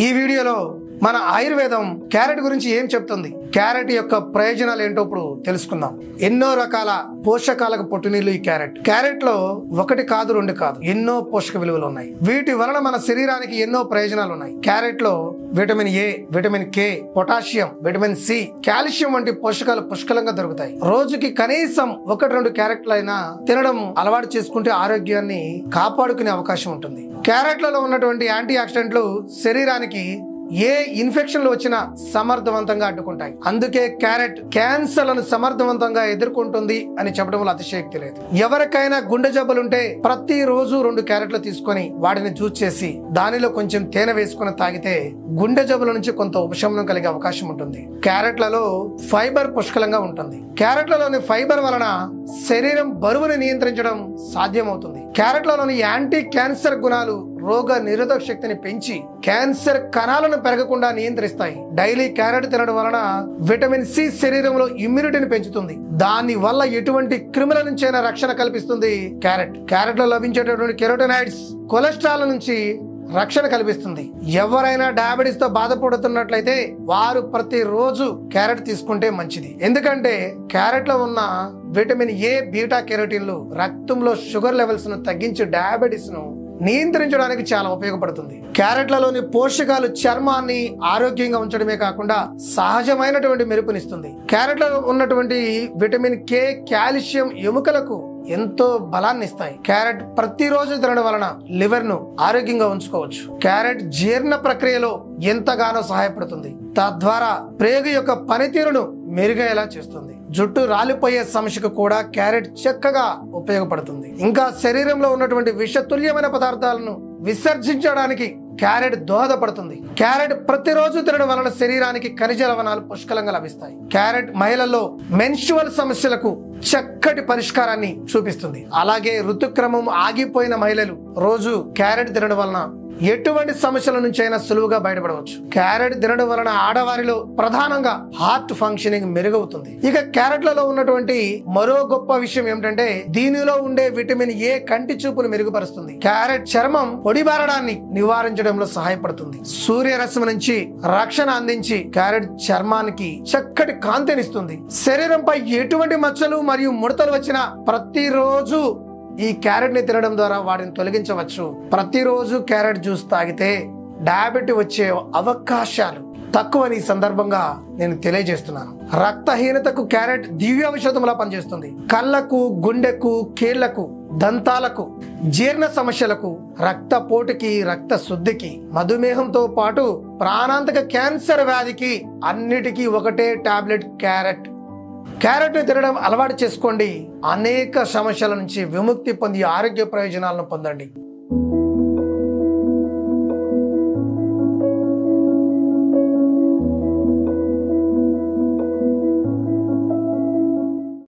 ఈ వీడియోలో మన ఆయుర్వేదం క్యారెట్ గురించి ఏం చెప్తుంది క్యారెట్ యొక్క ప్రయోజనాలు ఏంటో ఇప్పుడు తెలుసుకుందాం ఎన్నో రకాల పోషకాలకు పుట్టినీళ్ళు ఈ క్యారెట్ క్యారెట్ లో ఒకటి కాదు రెండు కాదు ఎన్నో పోషక విలువలు ఉన్నాయి వీటి వలన మన శరీరానికి ఎన్నో ప్రయోజనాలు ఉన్నాయి క్యారెట్ లో vitamin A vitamin K potassium vitamin C calcium వంటి పోషకాలు పుష్కలంగా దొరుకుతాయి రోజుకి కనీసం ఒకటి రెండు క్యారెట్లు అయినా తినడం అలవాటు చేసుకుంటే ఆరోగ్యాన్ని కాపాడుకునే అవకాశం ఉంటుంది క్యారెట్లలో ఉన్నటువంటి యాంటీ ఆక్సిడెంట్లు శరీరానికి ఏ ఇన్ఫెక్షన్లు వచ్చినా సమర్థవంతంగా అడ్డుకుంటాయి అందుకే క్యారెట్ క్యాన్సర్లను సమర్థవంతంగా ఎదుర్కొంటుంది అని చెప్పడంలో అతిశయోక్తి లేదు ఎవరికైనా గుండె జబ్బులుంటే ప్రతి రోజు రెండు క్యారెట్లు తీసుకొని వాటిని జ్యూస్ చేసి దానిలో కొంచెం తేనె వేసుకుని తాగితే గుండె జబ్బుల నుంచి కొంత ఉపశమనం కలిగే అవకాశం ఉంటుంది క్యారెట్లలో ఫైబర్ పుష్కలంగా ఉంటుంది క్యారెట్లలోని ఫైబర్ వలన శరీరం బరువుని నియంత్రించడం సాధ్యమవుతుంది క్యారెట్లలోని యాంటీ క్యాన్సర్ గుణాలు రోగ నిరోధక శక్తిని పెంచి క్యాన్సర్ కణాలను పెరగకుండా నియంత్రిస్తాయి డైలీ క్యారెట్ తినడం వలన విటమిన్ సి శరీరంలో ఇమ్యూనిటీని పెంచుతుంది దాని వల్ల ఎటువంటి క్రిముల నుంచైనా రక్షణ కల్పిస్తుంది క్యారెట్ క్యారెట్ లో లభించేటటువంటి కెరోటోనైడ్స్ కొలెస్ట్రాల్ నుంచి రక్షణ కల్పిస్తుంది ఎవరైనా డయాబెటీస్ తో బాధపడుతున్నట్లయితే వారు ప్రతిరోజు క్యారెట్ తీసుకుంటే మంచిది ఎందుకంటే క్యారెట్ లో ఉన్న విటమిన్ ఏ బీటా కెరోటిన్లు రక్తంలో షుగర్ లెవెల్స్ ను తగ్గించి డయాబెటీస్ ను నియంత్రించడానికి చాలా ఉపయోగపడుతుంది క్యారెట్లలోని పోషకాలు చర్మాన్ని ఆరోగ్యంగా ఉంచడమే కాకుండా సహజమైనటువంటి మెరుపునిస్తుంది క్యారెట్లో ఉన్నటువంటి విటమిన్ కే కాల్షియం ఎముకలకు ఎంతో బలాన్ని ఇస్తాయి క్యారెట్ ప్రతిరోజు తినడం వలన లివర్ ను ఆరోగ్యంగా ఉంచుకోవచ్చు క్యారెట్ జీర్ణ ప్రక్రియలో ఎంతగానో సహాయపడుతుంది తద్వారా ప్రేగు యొక్క పనితీరును మెరుగయ్యేలా చేస్తుంది జుట్టు రాలిపోయే సమస్యకు కూడా క్యారెట్ చక్కగా ఉపయోగపడుతుంది ఇంకా శరీరంలో ఉన్నటువంటి విషతుల్యమైన పదార్థాలను విసర్జించడానికి క్యారెట్ దోహదపడుతుంది క్యారెట్ ప్రతిరోజు తినడం వలన శరీరానికి ఖనిజ లవణాలు పుష్కలంగా లభిస్తాయి క్యారెట్ మహిళల్లో మెన్స్చువల్ సమస్యలకు చక్కటి పరిష్కారాన్ని చూపిస్తుంది అలాగే ఋతుక్రమం ఆగిపోయిన మహిళలు రోజు క్యారెట్ తినడం వలన ఎటువంటి సమస్యల నుంచి అయినా సులువుగా బయటపడవచ్చు క్యారెట్ తినడం వలన ఆడవారిలో ప్రధానంగా హార్ట్ ఫంక్షనింగ్ మెరుగవుతుంది ఇక క్యారెట్లలో ఉన్నటువంటి మరో గొప్ప విషయం ఏమిటంటే దీనిలో ఉండే విటమిన్ ఏ కంటి చూపును మెరుగుపరుస్తుంది క్యారెట్ చర్మం పొడిబారడాన్ని నివారించడంలో సహాయపడుతుంది సూర్యరశ్మి నుంచి రక్షణ అందించి క్యారెట్ చర్మానికి చక్కటి కాంతినిస్తుంది శరీరంపై ఎటువంటి మచ్చలు మరియు ముడతలు వచ్చినా ప్రతిరోజు ఈ క్యారెట్ ని తినడం ద్వారా వాటిని తొలగించవచ్చు ప్రతిరోజు క్యారెట్ జ్యూస్ తాగితే డయాబెటీ వచ్చే అవకాశాలు తక్కువని ఈ సందర్భంగా నేను తెలియజేస్తున్నాను రక్తహీనతకు క్యారెట్ దివ్య ఔషధంలా పనిచేస్తుంది కళ్ళకు గుండెకు కీళ్లకు దంతాలకు జీర్ణ సమస్యలకు రక్తపోటుకి రక్త శుద్ధికి మధుమేహంతో పాటు ప్రాణాంతక క్యాన్సర్ వ్యాధికి అన్నిటికీ ఒకటే టాబ్లెట్ క్యారెట్ క్యారెట్ ని తినడం అలవాటు చేసుకోండి అనేక సమస్యల నుంచి విముక్తి పొంది ఆరోగ్య ప్రయోజనాలను పొందండి